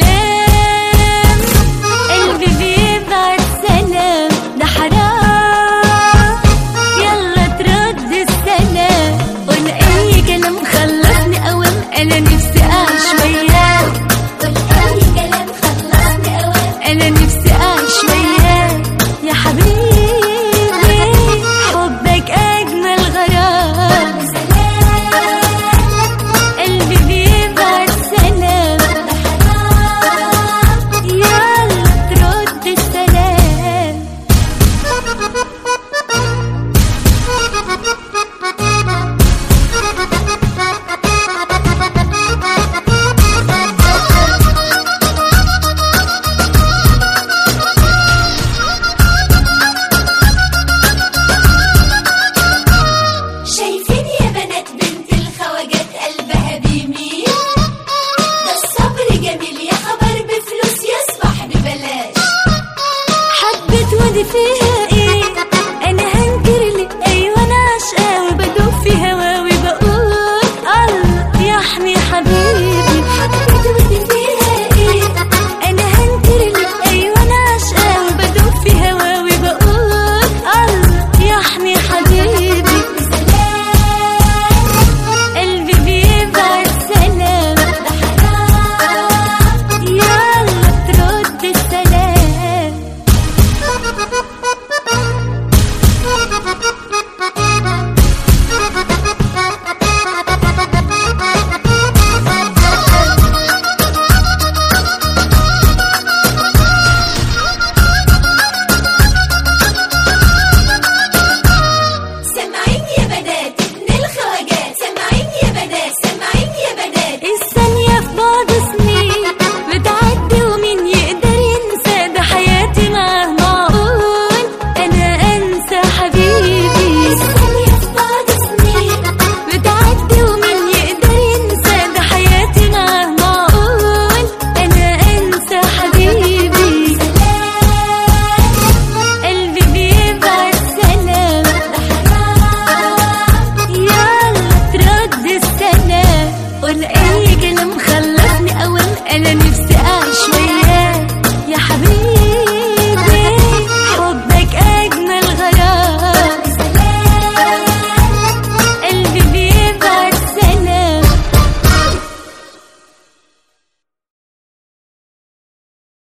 سلام قلبي بيبعت سلام ده حرام يلا ترد السلام قول اي كلام خلصني اوام انا نفسي اعيش وياك قول أي كلام خلصني أوام انا نفسي اعيش وياك يا حبيبي حبك اجمل غرام سلام قلبي بيبعت سلام ده حرام يلا ترد السلام شايفين يا بنات بنت الخواجات قلبها بيميل ده الصبر جميل يا خبر بفلوس يصبح ببلاش حبت ودي فيه